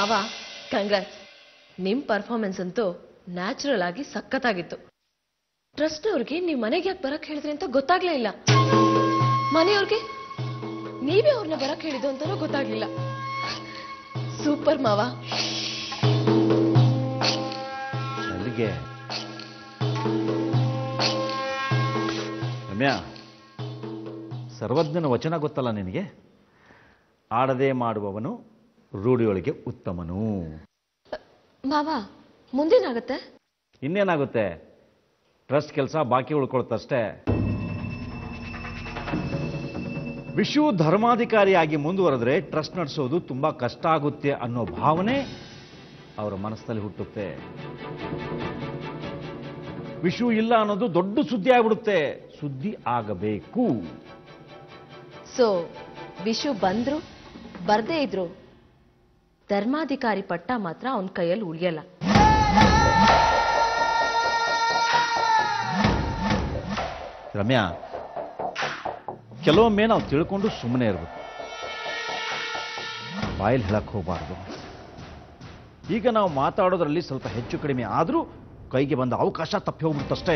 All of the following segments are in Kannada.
ಮಾವ ಕಂಗ್ರಾಟ್ಸ್ ನಿಮ್ ಪರ್ಫಾರ್ಮೆನ್ಸ್ ಅಂತೂ ನ್ಯಾಚುರಲ್ ಆಗಿ ಸಖತ್ತಾಗಿತ್ತು ಟ್ರಸ್ಟ್ ಅವ್ರಿಗೆ ನೀವ್ ಮನೆಗೆ ಯಾಕೆ ಬರಕ್ ಹೇಳಿದ್ರಿ ಅಂತ ಗೊತ್ತಾಗ್ಲೇ ಇಲ್ಲ ಮನೆಯವ್ರಿಗೆ ನೀವೇ ಅವ್ರನ್ನ ಬರಕ್ ಹೇಳಿದ್ದು ಅಂತಾನೂ ಗೊತ್ತಾಗ್ಲಿಲ್ಲ ಸೂಪರ್ ಮಾವ ಅಲ್ಲಿಗೆ ರಮ್ಯಾ ಸರ್ವಜ್ಞನ ವಚನ ಗೊತ್ತಲ್ಲ ನಿನಗೆ ಆಡದೆ ಮಾಡುವವನು ರೂಢಿಯೊಳಗೆ ಉತ್ತಮನು ಮಾವ ಮುಂದೇನಾಗತ್ತೆ ಇನ್ನೇನಾಗುತ್ತೆ ಟ್ರಸ್ಟ್ ಕೆಲಸ ಬಾಕಿ ಉಳ್ಕೊಳ್ತಷ್ಟೇ ವಿಶು ಧರ್ಮಾಧಿಕಾರಿಯಾಗಿ ಮುಂದುವರೆದ್ರೆ ಟ್ರಸ್ಟ್ ನಡೆಸೋದು ತುಂಬಾ ಕಷ್ಟ ಆಗುತ್ತೆ ಅನ್ನೋ ಭಾವನೆ ಅವರ ಮನಸ್ಸಲ್ಲಿ ಹುಟ್ಟುತ್ತೆ ವಿಶು ಇಲ್ಲ ಅನ್ನೋದು ದೊಡ್ಡ ಸುದ್ದಿ ಆಗ್ಬಿಡುತ್ತೆ ಸುದ್ದಿ ಆಗಬೇಕು ಸೊ ವಿಶು ಬಂದ್ರು ಬರ್ದೇ ಇದ್ರು ಧರ್ಮಾಧಿಕಾರಿ ಪಟ್ಟ ಮಾತ್ರ ಅವನ ಕೈಯಲ್ಲಿ ಉಳಿಯಲ್ಲ ರಮ್ಯಾ ಕೆಲವೊಮ್ಮೆ ನಾವು ತಿಳ್ಕೊಂಡು ಸುಮ್ಮನೆ ಇರಬೇಕು ಬಾಯಲ್ಲಿ ಹೇಳಕ್ ಹೋಗಬಾರ್ದು ಈಗ ನಾವು ಮಾತಾಡೋದ್ರಲ್ಲಿ ಸ್ವಲ್ಪ ಹೆಚ್ಚು ಕಡಿಮೆ ಆದರೂ ಕೈಗೆ ಬಂದ ಅವಕಾಶ ತಪ್ಪಿ ಹೋಗ್ಬಿಡುತ್ತಷ್ಟೇ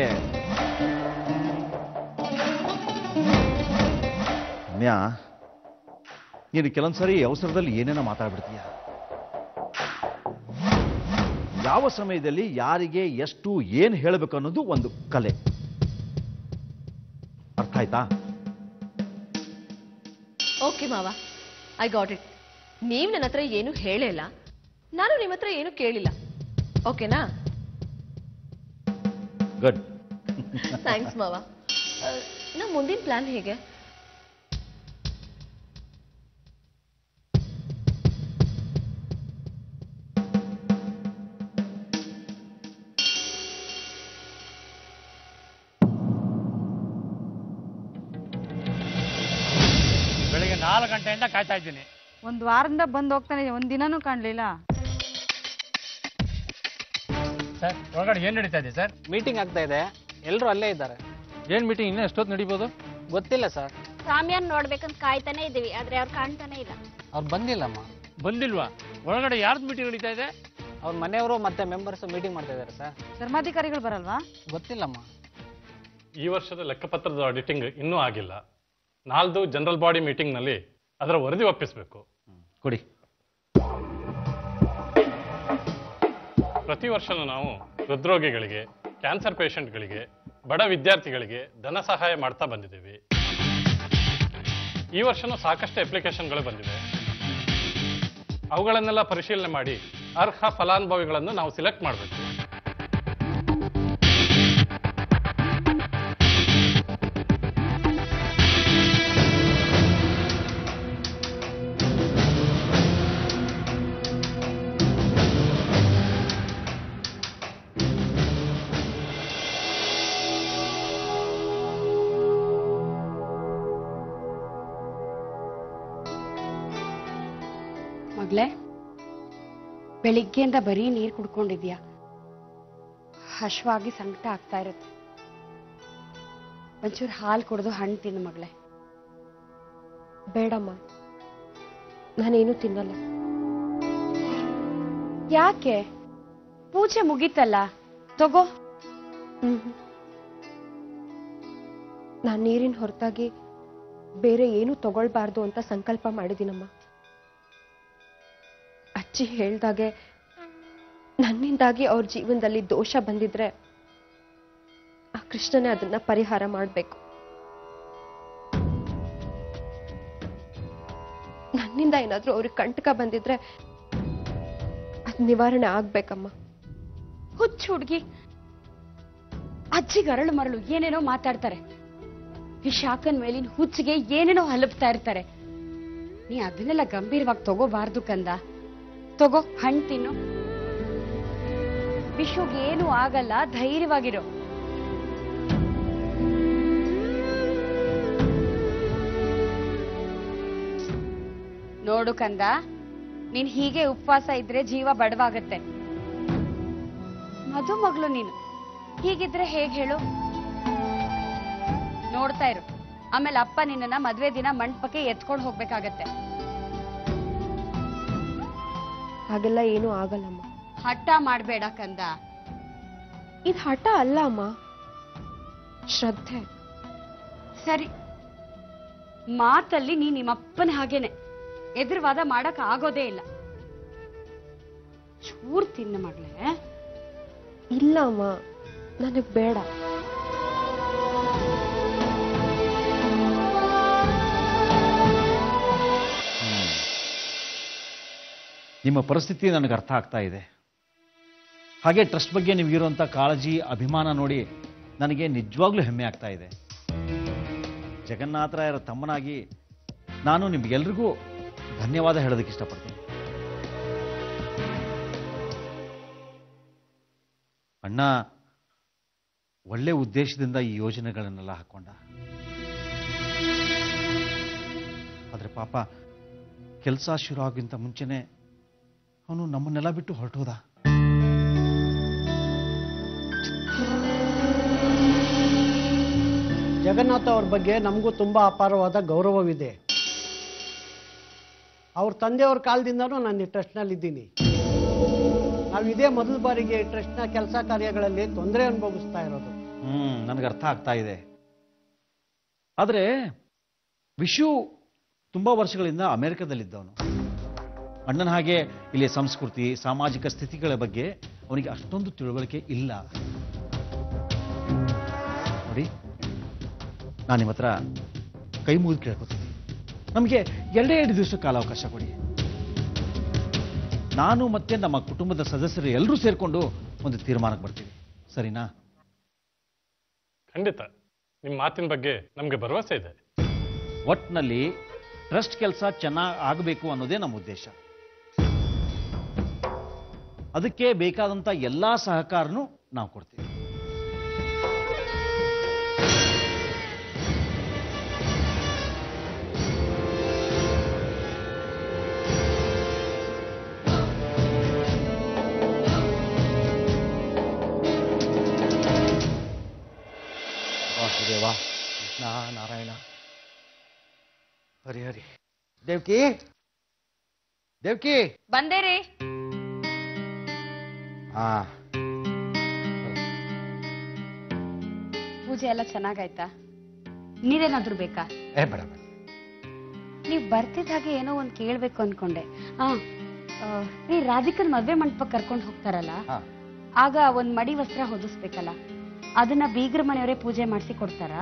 ರಮ್ಯಾ ನೀನು ಕೆಲವೊಂದ್ಸರಿ ಅವಸರದಲ್ಲಿ ಏನೇನೋ ಮಾತಾಡ್ಬಿಡ್ತೀಯ ಯಾವ ಸಮಯದಲ್ಲಿ ಯಾರಿಗೆ ಎಷ್ಟು ಏನು ಹೇಳಬೇಕು ಅನ್ನೋದು ಒಂದು ಕಲೆ ಅರ್ಥ ಆಯ್ತಾ ಓಕೆ ಮಾವ ಐ ಗಾಟ್ ಇಟ್ ನೀವ್ ನನ್ನ ಹತ್ರ ಏನು ಹೇಳೇ ಇಲ್ಲ ನಾನು ನಿಮ್ಮ ಹತ್ರ ಏನು ಕೇಳಿಲ್ಲ ಓಕೆನಾ ಗುಡ್ ಥ್ಯಾಂಕ್ಸ್ ಮಾವ ನಮ್ಮ ಮುಂದಿನ ಪ್ಲಾನ್ ಹೇಗೆ ಬೆಳಿಗ್ಗೆ ನಾಲ್ಕು ಗಂಟೆಯಿಂದ ಕಾಯ್ತಾ ಇದ್ದೀನಿ ಒಂದ್ ವಾರದಿಂದ ಬಂದ್ ಹೋಗ್ತಾನೆ ಒಂದ್ ದಿನಾನೂ ಕಾಣ್ಲಿಲ್ಲ ಸರ್ ಒಳಗಡೆ ಏನು ನಡೀತಾ ಇದೆ ಸರ್ ಮೀಟಿಂಗ್ ಆಗ್ತಾ ಇದೆ ಎಲ್ಲರೂ ಅಲ್ಲೇ ಇದ್ದಾರೆ ಏನು ಮೀಟಿಂಗ್ ಇನ್ನೂ ಎಷ್ಟೊತ್ತು ನಡೀಬೋದು ಗೊತ್ತಿಲ್ಲ ಸರ್ ಸ್ವಾಮಿಯವ್ರನ್ನ ನೋಡ್ಬೇಕಂತ ಕಾಯ್ತಾನೆ ಇದೀವಿ ಆದ್ರೆ ಅವ್ರು ಕಾಣ್ತಾನೆ ಇಲ್ಲ ಅವ್ರು ಬಂದಿಲ್ಲಮ್ಮ ಬಂದಿಲ್ವಾ ಒಳಗಡೆ ಯಾರ್ದು ಮೀಟಿಂಗ್ ನಡೀತಾ ಇದೆ ಅವ್ರ ಮನೆಯವರು ಮತ್ತೆ ಮೆಂಬರ್ಸ್ ಮೀಟಿಂಗ್ ಮಾಡ್ತಾ ಇದ್ದಾರೆ ಸರ್ ಧರ್ಮಾಧಿಕಾರಿಗಳು ಬರಲ್ವಾ ಗೊತ್ತಿಲ್ಲಮ್ಮ ಈ ವರ್ಷದ ಲೆಕ್ಕಪತ್ರದ ಆಡಿಟಿಂಗ್ ಇನ್ನೂ ಆಗಿಲ್ಲ ನಾಲ್ದು ಜನರಲ್ ಬಾಡಿ ಮೀಟಿಂಗ್ನಲ್ಲಿ ಅದರ ವರದಿ ಒಪ್ಪಿಸಬೇಕು ಕೊಡಿ ಪ್ರತಿ ವರ್ಷನೂ ನಾವು ಹೃದ್ರೋಗಿಗಳಿಗೆ ಕ್ಯಾನ್ಸರ್ ಪೇಷಂಟ್ಗಳಿಗೆ ಬಡ ವಿದ್ಯಾರ್ಥಿಗಳಿಗೆ ಧನ ಸಹಾಯ ಮಾಡ್ತಾ ಬಂದಿದ್ದೀವಿ ಈ ವರ್ಷನೂ ಸಾಕಷ್ಟು ಅಪ್ಲಿಕೇಶನ್ಗಳು ಬಂದಿವೆ ಅವುಗಳನ್ನೆಲ್ಲ ಪರಿಶೀಲನೆ ಮಾಡಿ ಅರ್ಹ ಫಲಾನುಭವಿಗಳನ್ನು ನಾವು ಸಿಲೆಕ್ಟ್ ಮಾಡಬೇಕು ಮಗಳೇ ಬೆಳಿಗ್ಗೆಯಿಂದ ಬರೀ ನೀರು ಕುಡ್ಕೊಂಡಿದ್ಯಾ ಹಶ್ವಾಗಿ ಸಂಕಟ ಆಗ್ತಾ ಇರುತ್ತೆ ಒಂಚೂರು ಹಾಲು ಕುಡಿದು ಹಣ್ಣು ತಿನ್ನು ಮಗಳೇ ಬೇಡಮ್ಮ ನಾನೇನು ತಿನ್ನಲ್ಲ ಯಾಕೆ ಪೂಜೆ ಮುಗೀತಲ್ಲ ತಗೋ ನಾನು ನೀರಿನ ಹೊರತಾಗಿ ಬೇರೆ ಏನು ತಗೊಳ್ಬಾರ್ದು ಅಂತ ಸಂಕಲ್ಪ ಮಾಡಿದ್ದೀನಮ್ಮ ಅಜ್ಜಿ ಹೇಳ್ದಾಗೆ ನನ್ನಿಂದಾಗಿ ಅವ್ರ ಜೀವನದಲ್ಲಿ ದೋಷ ಬಂದಿದ್ರೆ ಆ ಕೃಷ್ಣನೇ ಅದನ್ನ ಪರಿಹಾರ ಮಾಡಬೇಕು ನನ್ನಿಂದ ಏನಾದ್ರೂ ಅವ್ರಿಗೆ ಕಂಟಕ ಬಂದಿದ್ರೆ ಅದ್ ನಿವಾರಣೆ ಆಗ್ಬೇಕಮ್ಮ ಹುಚ್ಚು ಹುಡುಗಿ ಅಜ್ಜಿಗೆ ಅರಳು ಮರಳು ಏನೇನೋ ಮಾತಾಡ್ತಾರೆ ಈ ಶಾಖನ್ ಮೇಲಿನ ಹುಚ್ಚಿಗೆ ಏನೇನೋ ಹಲಪ್ತಾ ಇರ್ತಾರೆ ನೀ ಅದನ್ನೆಲ್ಲ ಗಂಭೀರವಾಗಿ ತಗೋಬಾರ್ದು ಕಂದ ತಗೋ ಹಣ್ಣು ತಿನ್ನು ವಿಶ್ವಗೆ ಏನು ಆಗಲ್ಲ ಧೈರ್ಯವಾಗಿರೋ ನೋಡು ಕಂದ ನೀನ್ ಹೀಗೆ ಉಪವಾಸ ಇದ್ರೆ ಜೀವ ಬಡವಾಗತ್ತೆ ಮಧು ಮಗಳು ನೀನು ಹೀಗಿದ್ರೆ ಹೇಗ್ ಹೇಳು ನೋಡ್ತಾ ಇರು ಆಮೇಲೆ ಅಪ್ಪ ನಿನ್ನನ್ನ ಮದ್ವೆ ದಿನ ಮಂಟಪಕ್ಕೆ ಎತ್ಕೊಂಡು ಹೋಗ್ಬೇಕಾಗತ್ತೆ ಹಾಗೆಲ್ಲ ಏನೂ ಆಗಲ್ಲಮ್ಮ ಹಠ ಮಾಡಬೇಡ ಕಂದ ಇದು ಹಠ ಅಲ್ಲ ಅಮ್ಮ ಶ್ರದ್ಧೆ ಸರಿ ಮಾತಲ್ಲಿ ನೀ ನಿಮ್ಮಪ್ಪನ ಹಾಗೇನೆ ಎದುರುವಾದ ಮಾಡಕ್ ಆಗೋದೇ ಇಲ್ಲ ಚೂರ್ ತಿನ್ನ ಮಗಳೇ ಇಲ್ಲ ಅಮ್ಮ ನನಗೆ ಬೇಡ ಹ್ಮ್. ನಿಮ್ಮ ಪರಿಸ್ಥಿತಿ ನನಗೆ ಅರ್ಥ ಆಗ್ತಾ ಇದೆ ಹಾಗೆ ಟ್ರಸ್ಟ್ ಬಗ್ಗೆ ನಿಮಗಿರುವಂಥ ಕಾಳಜಿ ಅಭಿಮಾನ ನೋಡಿ ನನಗೆ ನಿಜವಾಗ್ಲೂ ಹೆಮ್ಮೆ ಆಗ್ತಾ ಇದೆ ಜಗನ್ನಾಥರಾಯರ ತಮ್ಮನಾಗಿ ನಾನು ನಿಮ್ಗೆಲ್ರಿಗೂ ಧನ್ಯವಾದ ಹೇಳೋದಕ್ಕೆ ಇಷ್ಟಪಡ್ತೀನಿ ಅಣ್ಣ ಒಳ್ಳೆ ಉದ್ದೇಶದಿಂದ ಈ ಯೋಜನೆಗಳನ್ನೆಲ್ಲ ಹಾಕೊಂಡ ಆದರೆ ಪಾಪ ಕೆಲಸ ಶುರು ಆಗೋಕ್ಕಿಂತ ಮುಂಚೆನೆ ಅವನು ನಮ್ಮನ್ನೆಲ್ಲ ಬಿಟ್ಟು ಹೊರಟೋದ ಜಗನ್ನಾಥ ಅವ್ರ ಬಗ್ಗೆ ನಮಗೂ ತುಂಬಾ ಅಪಾರವಾದ ಗೌರವವಿದೆ ಅವ್ರ ತಂದೆಯವ್ರ ಕಾಲದಿಂದನೂ ನಾನು ಈ ಟ್ರಸ್ಟ್ನಲ್ಲಿ ಇದ್ದೀನಿ ನಾವು ಇದೇ ಮೊದಲ ಬಾರಿಗೆ ಈ ಟ್ರಸ್ಟ್ನ ಕೆಲಸ ಕಾರ್ಯಗಳಲ್ಲಿ ತೊಂದರೆ ಅನುಭವಿಸ್ತಾ ಇರೋದು ಹ್ಮ್ ನನಗೆ ಅರ್ಥ ಆಗ್ತಾ ಇದೆ ಆದರೆ ವಿಶು ತುಂಬಾ ವರ್ಷಗಳಿಂದ ಅಮೆರಿಕದಲ್ಲಿದ್ದವನು ಅಣ್ಣನ ಹಾಗೆ ಇಲ್ಲಿ ಸಂಸ್ಕೃತಿ ಸಾಮಾಜಿಕ ಸ್ಥಿತಿಗಳ ಬಗ್ಗೆ ಅವನಿಗೆ ಅಷ್ಟೊಂದು ತಿಳುವಳಿಕೆ ಇಲ್ಲ ನೋಡಿ ನಾನು ನಿಮ್ಮ ಹತ್ರ ಕೈ ಮುಗಿದು ಕೇಳ್ಕೊತೀನಿ ನಮಗೆ ಎರಡೇ ಎರಡು ದಿವಸ ಕಾಲಾವಕಾಶ ಕೊಡಿ ನಾನು ಮತ್ತೆ ನಮ್ಮ ಕುಟುಂಬದ ಸದಸ್ಯರು ಎಲ್ಲರೂ ಸೇರಿಕೊಂಡು ಒಂದು ತೀರ್ಮಾನಕ್ಕೆ ಬರ್ತೀವಿ ಸರಿನಾ ಖಂಡಿತ ನಿಮ್ಮ ಮಾತಿನ ಬಗ್ಗೆ ನಮಗೆ ಭರವಸೆ ಇದೆ ಒಟ್ನಲ್ಲಿ ಟ್ರಸ್ಟ್ ಕೆಲಸ ಚೆನ್ನಾಗಿ ಆಗಬೇಕು ಅನ್ನೋದೇ ನಮ್ಮ ಉದ್ದೇಶ ಅದಕ್ಕೆ ಬೇಕಾದಂಥ ಎಲ್ಲಾ ಸಹಕಾರನೂ ನಾವು ಕೊಡ್ತೀವಿ ವಾಸುದೇವ ಕೃಷ್ಣ ನಾರಾಯಣ ಹರಿ ಹರಿ ದೇವ್ಕಿ ದೇವ್ಕಿ ಬಂದೇ ರೀ ಹಾ ಪೂಜೆ ಎಲ್ಲ ಚೆನ್ನಾಗಾಯ್ತಾ ನೀರೇನಾದ್ರೂ ಬೇಕಾ ಏ ಬೇಡ ಬೇಡ ನೀವ್ ಬರ್ತಿದ್ದ ಹಾಗೆ ಏನೋ ಒಂದ್ ಕೇಳ್ಬೇಕು ಅನ್ಕೊಂಡೆ ಆ ಆ, ರೀ ರಾಧಿಕನ್ ಮದ್ವೆ ಮಂಟಪಕ್ಕೆ ಕರ್ಕೊಂಡು ಹೋಗ್ತಾರಲ್ಲ ಹಾ. ಆಗ ಒಂದ್ ಮಡಿ ವಸ್ತ್ರ ಹೊದಿಸ್ಬೇಕಲ್ಲ ಅದನ್ನ ಬೀಗ್ರ ಮನೆಯವರೇ ಪೂಜೆ ಮಾಡಿಸಿ ಕೊಡ್ತಾರಾ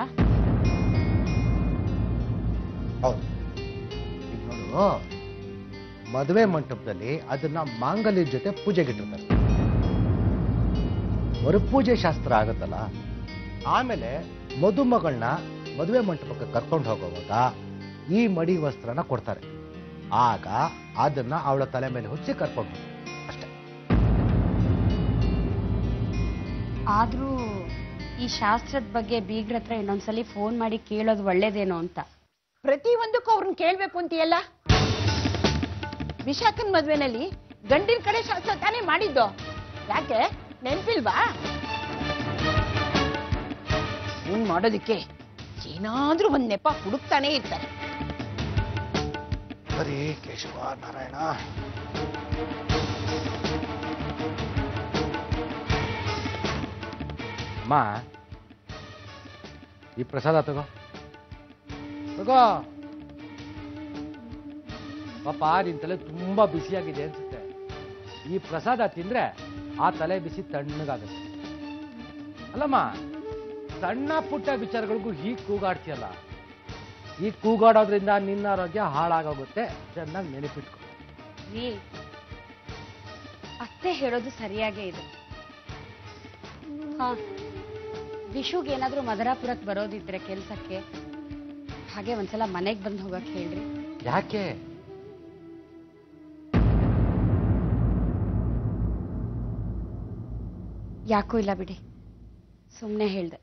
ಹೌದು ಈಗ ನೋಡು ಮದುವೆ ಮಂಟಪದಲ್ಲಿ ಅದನ್ನ ಮಾಂಗಲ್ಯದ ಜೊತೆ ಪೂಜೆಗಿಟ್ಟಿರ್ತಾರೆ ವರಪೂಜೆ ಶಾಸ್ತ್ರ ಆಗುತ್ತಲ್ಲ ಆಮೇಲೆ ಮದುಮಗಳನ್ನ ಮದುವೆ ಮಂಟಪಕ್ಕೆ ಕರ್ಕೊಂಡು ಹೋಗುವಾಗ ಈ ಮಡಿ ವಸ್ತ್ರನ ಕೊಡ್ತಾರೆ ಆಗ ಅದನ್ನ ಅವಳ ತಲೆ ಮೇಲೆ ಹೊಚ್ಚಿ ಕರ್ಕೊಂಡು ಹೋಗ್ತಾರೆ. ಅಷ್ಟೇ ಆದ್ರೂ ಈ ಶಾಸ್ತ್ರದ ಬಗ್ಗೆ ಬೀಗ್ರ ಹತ್ರ ಇನ್ನೊಂದ್ಸಲಿ ಫೋನ್ ಮಾಡಿ ಕೇಳೋದು ಒಳ್ಳೇದೇನೋ ಅಂತ ಪ್ರತಿ ಒಂದಕ್ಕೂ ಅವ್ರನ್ನ ಕೇಳ್ಬೇಕು ಅಂತೀಯಲ್ಲ ವಿಶಾಖನ್ ಮದ್ವೆನಲ್ಲಿ ಗಂಡಿನ ಕಡೆ ಶಾಸ್ತ್ರ ತಾನೇ ಮಾಡಿದ್ದು ಯಾಕೆ ನೆನ್ಪಿಲ್ವಾ ಫೋನ್ ಮಾಡೋದಕ್ಕೆ ಏನಾದ್ರೂ ಒಂದ್ ನೆಪ ಹುಡುಕ್ತಾನೆ ಇರ್ತಾರೆ ಹರಿ ಕೇಶವ ನಾರಾಯಣ ಅಮ್ಮ ಈ ಪ್ರಸಾದ ತಗೋ ತಗೋ ಪಾಪ ನಿನ್ ತಲೆ ತುಂಬಾ ಬಿಸಿಯಾಗಿದೆ ಅನ್ಸುತ್ತೆ ಈ ಪ್ರಸಾದ ತಿಂದ್ರೆ ಆ ತಲೆ ಬಿಸಿ ತಣ್ಣಗಾಗುತ್ತೆ ಅಲ್ಲಮ್ಮ ಸಣ್ಣ ಪುಟ್ಟ ವಿಚಾರಗಳಿಗೂ ಹೀಗೆ ಕೂಗಾಡ್ತೀಯಲ್ಲ ಈ ಕೂಗಾಡೋದ್ರಿಂದ ನಿನ್ನ ಆರೋಗ್ಯ ಹಾಳಾಗೋಗುತ್ತೆ ಚೆನ್ನಾಗಿ ನೆನಪಿಟ್ಕೊ ರೀ ಅತ್ತೆ ಹೇಳೋದು ಸರಿಯಾಗೇ ಇದೆ ಹಾ ವಿಶುಗೆ ಏನಾದ್ರೂ ಮದರಾಪುರಕ್ಕೆ ಬರೋದಿದ್ರೆ ಕೆಲ್ಸಕ್ಕೆ ಹಾಗೆ ಒಂದ್ಸಲ ಮನೆಗೆ ಬಂದು ಹೋಗಕ್ ಹೇಳ್ರಿ ಯಾಕೆ ಯಾಕೂ ಇಲ್ಲ ಬಿಡಿ ಸುಮ್ಮನೆ ಹೇಳ್ದೆ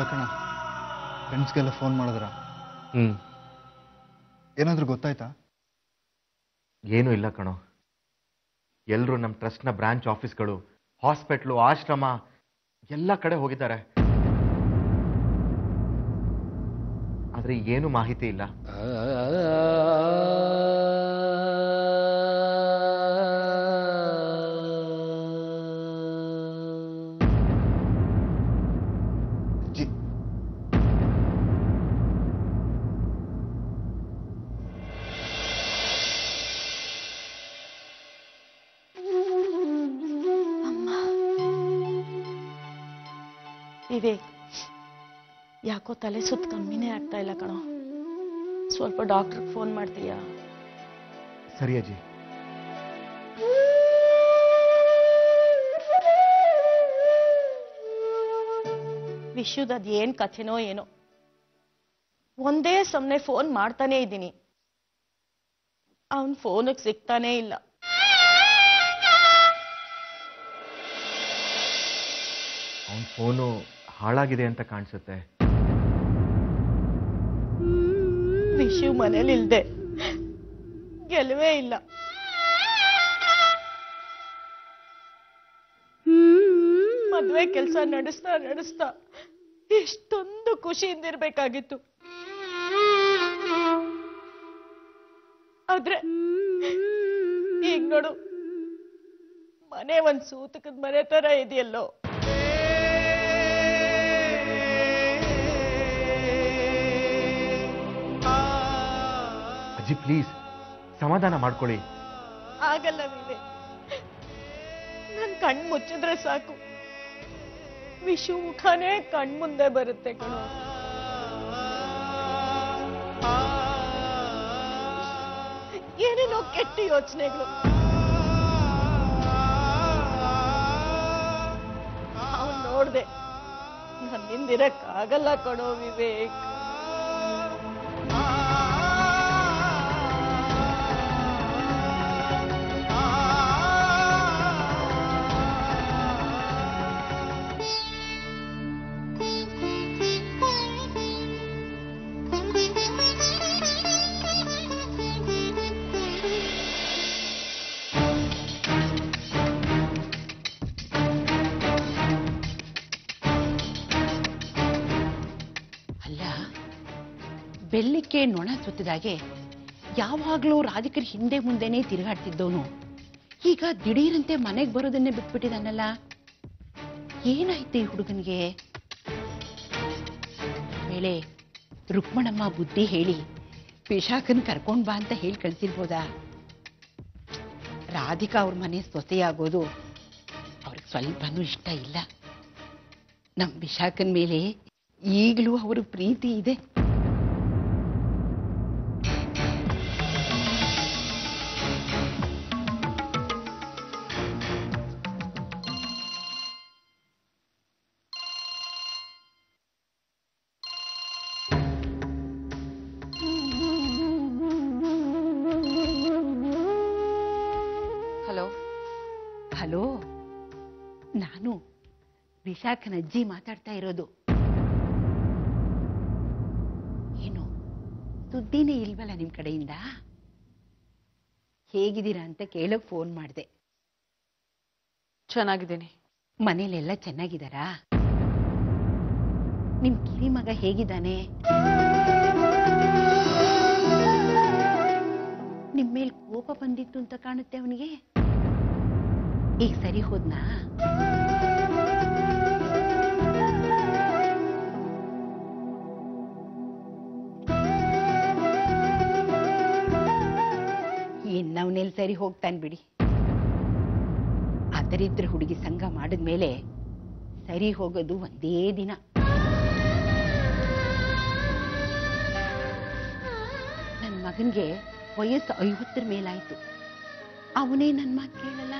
ಕಣ ಫ್ರೆಂಡ್ಸ್ಗೆಲ್ಲ ಫೋನ್ ಮಾಡಿದ್ರ ಹ್ಮ್ ಏನಾದರೂ ಗೊತ್ತಾಯ್ತಾ ಏನೂ ಇಲ್ಲ ಕಣೋ ಎಲ್ಲರೂ ನಮ್ಮ ಟ್ರಸ್ಟ್ನ ಬ್ರಾಂಚ್ ಆಫೀಸ್ಗಳು ಹಾಸ್ಪಿಟ್ಲು ಆಶ್ರಮ ಎಲ್ಲ ಕಡೆ ಹೋಗಿದ್ದಾರೆ ಆದ್ರೆ ಏನು ಮಾಹಿತಿ ಇಲ್ಲ ಅಜ್ಜಿ ವಿವೇಕ್ ಯಾಕೋ ತಲೆ ಸುತ್ತ ಕಮ್ಮಿನೇ ಆಗ್ತಾ ಇಲ್ಲ ಕಣೋ ಸ್ವಲ್ಪ ಡಾಕ್ಟ್ರಿಗೆ ಫೋನ್ ಮಾಡ್ತೀಯಾ ಸರಿ ಅಜ್ಜಿ ವಿಶ್ವದ ಅದ್ ಏನ್ ಕಥೆನೋ ಏನೋ ಒಂದೇ ಸಮನೆ ಫೋನ್ ಮಾಡ್ತಾನೆ ಇದ್ದೀನಿ ಅವನ್ ಫೋನಿಗೆ ಸಿಗ್ತಾನೇ ಇಲ್ಲ ಅವನ ಫೋನು ಹಾಳಾಗಿದೆ ಅಂತ ಕಾಣಿಸುತ್ತೆ ವಿಶು ಮನೇಲಿ ಇಲ್ದೆ ಗೆಲುವೇ ಇಲ್ಲ ಮದ್ವೆ ಕೆಲ್ಸ ನಡೆಸ್ತಾ ನಡೆಸ್ತಾ ಎಷ್ಟೊಂದು ಖುಷಿಯಿಂದ ಇರ್ಬೇಕಾಗಿತ್ತು ಆದ್ರೆ ಈಗ ನೋಡು ಮನೆ ಒಂದ್ ಸೂತಕದ ಮನೆ ತರ ಇದೆಯಲ್ಲೋ ಅಜ್ಜಿ ಪ್ಲೀಸ್ ಸಮಾಧಾನ ಮಾಡ್ಕೊಳ್ಳಿ ಆಗಲ್ಲ ವಿವೇಕ್ ನನ್ ಕಣ್ ಮುಚ್ಚಿದ್ರೆ ಸಾಕು ವಿಶು ಮುಖನೇ ಕಣ್ ಮುಂದೆ ಬರುತ್ತೆ ಕಣೋ ಏನೇನೋ ಕೆಟ್ಟ ಯೋಚನೆಗಳು ಅವನ್ ನೋಡ್ದೆ ನನ್ನಿಂದಿರಕ್ ಆಗಲ್ಲ ಕಣೋ ವಿವೇಕ್ ಅಲ್ಲ ಬೆಳ್ಳಕ್ಕೆ ನೊಣ ಸುತ್ತಿದಾಗೆ ಯಾವಾಗ್ಲೂ ರಾಧಿಕರ ಹಿಂದೆ ಮುಂದೆನೇ ತಿರುಗಾಡ್ತಿದ್ದವನು ಈಗ ದಿಢೀರಂತೆ ಮನೆಗೆ ಬರೋದನ್ನೇ ಬಿಟ್ಬಿಟ್ಟಿದಾನಲ್ಲ ಏನಾಯ್ತು ಈ ಹುಡುಗನಿಗೆ ವೇಳೆ ರುಕ್ಮಣಮ್ಮ ಬುದ್ಧಿ ಹೇಳಿ ಪಿಶಾಕನ್ ಕರ್ಕೊಂಡ್ ಬಾ ಅಂತ ಹೇಳಿ ಕಳ್ಸಿರ್ಬೋದಾ ರಾಧಿಕಾ ಅವ್ರ ಮನೆ ಸೊಸೆಯಾಗೋದು ಅವ್ರಿಗೆ ಸ್ವಲ್ಪನೂ ಇಷ್ಟ ಇಲ್ಲ ನಮ್ ವಿಶಾಖನ್ ಮೇಲೆ ಈಗಲೂ ಅವ್ರ ಪ್ರೀತಿ ಇದೆ ಹಲೋ ಹಲೋ ನಾನು ವಿಶಾಖನ ಅಜ್ಜಿ ಮಾತಾಡ್ತಾ ಇರೋದು ಏನು ಸುದ್ದಿನೇ ಇಲ್ವಲ್ಲ ನಿಮ್ ಕಡೆಯಿಂದ ಹೇಗಿದ್ದೀರಾ ಅಂತ ಕೇಳೋಕ್ ಫೋನ್ ಮಾಡಿದೆ ಚೆನ್ನಾಗಿದ್ದೀನಿ ಮನೇಲೆಲ್ಲ ಚೆನ್ನಾಗಿದ್ದಾರಾ ನಿಮ್ ಕಿರಿ ಮಗ ಹೇಗಿದ್ದಾನೆ ನಿಮ್ ಮೇಲ್ ಕೋಪ ಬಂದಿತ್ತು ಅಂತ ಕಾಣುತ್ತೆ ಅವನಿಗೆ ಈಗ ಸರಿ ಹೋದ್ನಾ ಇನ್ನವನೆಲ್ ಸರಿ ಹೋಗ್ತಾನೆ ಬಿಡಿ ಅದರಿದ್ರ ಹುಡುಗಿ ಸಂಘ ಮಾಡಿದ್ಮೇಲೆ ಸರಿ ಹೋಗೋದು ಒಂದೇ ದಿನ ನನ್ನ ಮಗನ್ಗೆ ವಯಸ್ಸು ಐವತ್ತರ ಮೇಲಾಯ್ತು ಅವನೇ ನನ್ನ ಮಾತು ಕೇಳಲ್ಲ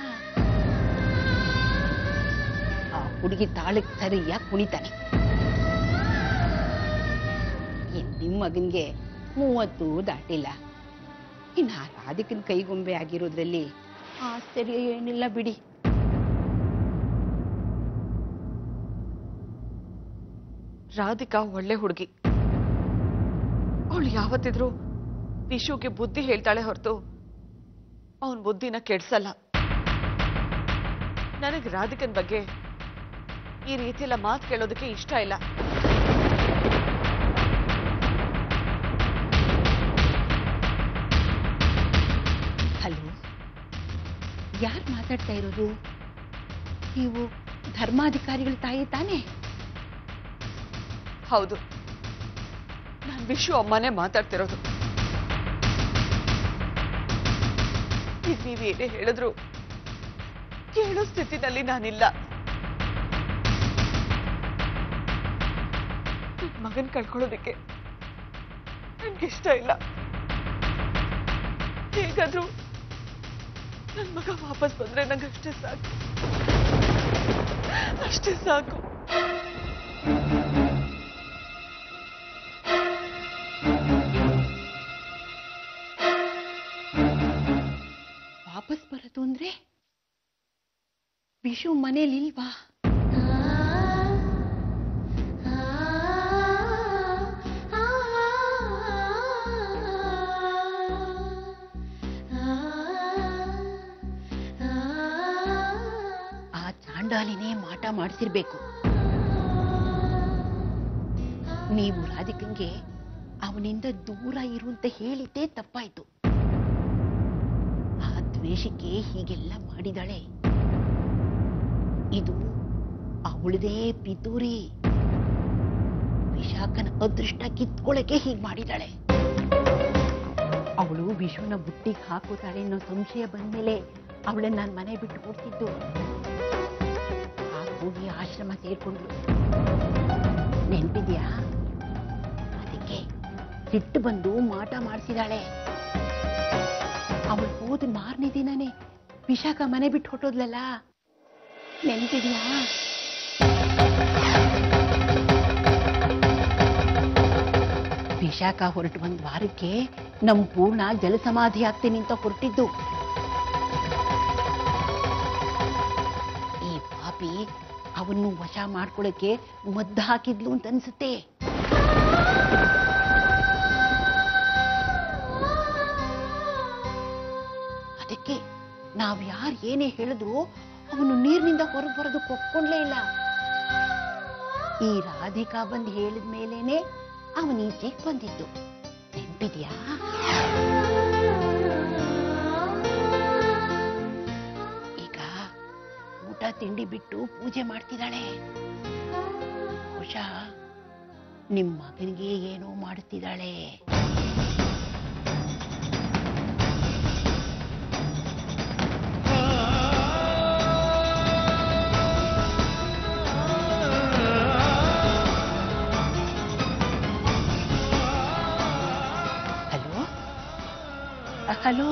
ಆ ಹುಡುಗಿ ತಾಳಕ್ ಸರಿಯಾಗಿ ಕುಣಿತಾನೆ ಇನ್ ನಿಮ್ ಮಗನ್ಗೆ ಮೂವತ್ತು ದಾಟಿಲ್ಲ ಇನ್ನು ಆ ರಾಧಿಕನ್ ಕೈಗೊಂಬೆ ಆಗಿರೋದ್ರಲ್ಲಿ ಆಶ್ಚರ್ಯ ಏನಿಲ್ಲ ಬಿಡಿ ರಾಧಿಕಾ ಒಳ್ಳೆ ಹುಡುಗಿ ಅವಳು ಯಾವತ್ತಿದ್ರು ವಿಶುಗೆ ಬುದ್ಧಿ ಹೇಳ್ತಾಳೆ ಹೊರತು ಅವನ್ ಬುದ್ಧಿನ ಕೆಡ್ಸಲ್ಲ ನನಗೆ ರಾಧಿಕನ್ ಬಗ್ಗೆ ಈ ರೀತಿಯೆಲ್ಲ ಮಾತು ಕೇಳೋದಕ್ಕೆ ಇಷ್ಟ ಇಲ್ಲ ಹಲೋ ಯಾರು ಮಾತಾಡ್ತಾ ಇರೋದು ನೀವು ಧರ್ಮಾಧಿಕಾರಿಗಳ ತಾಯಿ ತಾನೇ ಹೌದು ನಾನು ವಿಶು ಅಮ್ಮನೇ ಮಾತಾಡ್ತಿರೋದು ಈಗ ನೀವು ಏನೇ ಹೇಳಿದ್ರು ಕೇಳೋ ಸ್ಥಿತಿನಲ್ಲಿ ನಾನಿಲ್ಲ ನನ್ ಮಗನ್ ಕಳ್ಕೊಳ್ಳೋದಕ್ಕೆ ನನ್ಗೆ ಇಷ್ಟ ಇಲ್ಲ ಹೇಗಾದ್ರೂ ನನ್ ಮಗ ವಾಪಸ್ ಬಂದ್ರೆ ನಂಗೆ ಅಷ್ಟೇ ಸಾಕು ಅಷ್ಟೇ ಸಾಕು ವಾಪಸ್ ಬರೋದು ಅಂದ್ರೆ ವಿಶು ಮನೇಲಿ ಇಲ್ವಾ ಆ ಚಾಂಡಾಲಿನೇ ಮಾಟ ಮಾಡಿಸಿರ್ಬೇಕು ನೀವು ರಾಧಿಕಂಗೆ ಅವನಿಂದ ದೂರ ಇರು ಅಂತ ಹೇಳಿದ್ದೇ ತಪ್ಪಾಯ್ತು ಆ ದ್ವೇಷಕ್ಕೆ ಹೀಗೆಲ್ಲ ಮಾಡಿದಾಳೆ ಇದು ಅವಳದೇ ಪಿತೂರಿ ವಿಶಾಖನ ಅದೃಷ್ಟ ಕಿತ್ಕೊಳ್ಳಕ್ಕೆ ಹೀಗೆ ಮಾಡಿದಾಳೆ ಅವಳು ವಿಶ್ವನ ಬುಟ್ಟಿಗೆ ಹಾಕೋತಾಳೆ ಅನ್ನೋ ಸಂಶಯ ಬಂದ್ಮೇಲೆ ಅವಳನ್ನ ನಾನು ಮನೆ ಬಿಟ್ಟು ಕೊಡ್ತಿದ್ದು ಆ ಹೋಗಿ ಆಶ್ರಮ ಸೇರ್ಕೊಂಡ್ಲು ನೆನ್ಪಿದ್ಯಾ ಅದಕ್ಕೆ ಸಿಟ್ಟು ಬಂದು ಮಾಟ ಮಾಡಿಸಿದಾಳೆ ಅವಳು ಹೋದ ಮಾರನೇ ದಿನನೇ ವಿಶಾಖ ಮನೆ ಬಿಟ್ಟು ಹೊಟ್ಟೋದ್ಲಲ್ಲ ನೆನ್ಪಿದ್ಯಾ ವಿಶಾಖ ಹೊರಟು ಒಂದ್ ವಾರಕ್ಕೆ ನಮ್ ಪೂರ್ಣ ಜಲಸಮಾಧಿ ಆಗ್ತೀನಿ ಅಂತ ಹೊರಟಿದ್ದು ಈ ಪಾಪಿ ಅವನ್ನು ವಶ ಮಾಡ್ಕೊಳಕ್ಕೆ ಮದ್ದು ಹಾಕಿದ್ಲು ಅಂತ ಅನ್ಸುತ್ತೆ ಅದಕ್ಕೆ ನಾವ್ ಯಾರು ಏನೇ ಹೇಳಿದ್ರು ಅವನು ನೀರಿನಿಂದ ಹೊರಗೆ ಬರೋದಕ್ಕೆ ಒಪ್ಕೊಂಡ್ಲೇ ಇಲ್ಲ ಈ ರಾಧಿಕಾ ಬಂದು ಹೇಳಿದ ಮೇಲೇನೆ ಅವನ ಈಚೆಗೆ ಬಂದಿದ್ದು ನೆನ್ಪಿದ್ಯಾ ಈಗ ಊಟ ತಿಂಡಿ ಬಿಟ್ಟು ಪೂಜೆ ಮಾಡ್ತಿದ್ದಾಳೆ ಬಹುಶಃ ನಿಮ್ ಮಗನಿಗೆ ಏನೋ ಮಾಡುತ್ತಿದ್ದಾಳೆ ಹಲೋ ಹಲೋ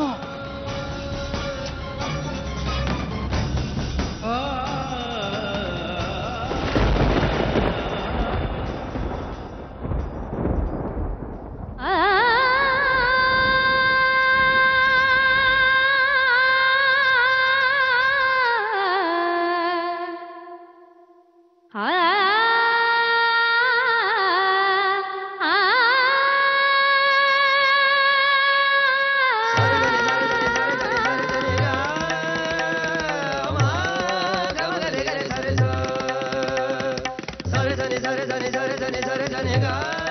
ಸರಿ ಸರಿ ಸರಿ ಸರಿ ಸರಿ ಸರಿ ಸರಿ ಸರಿ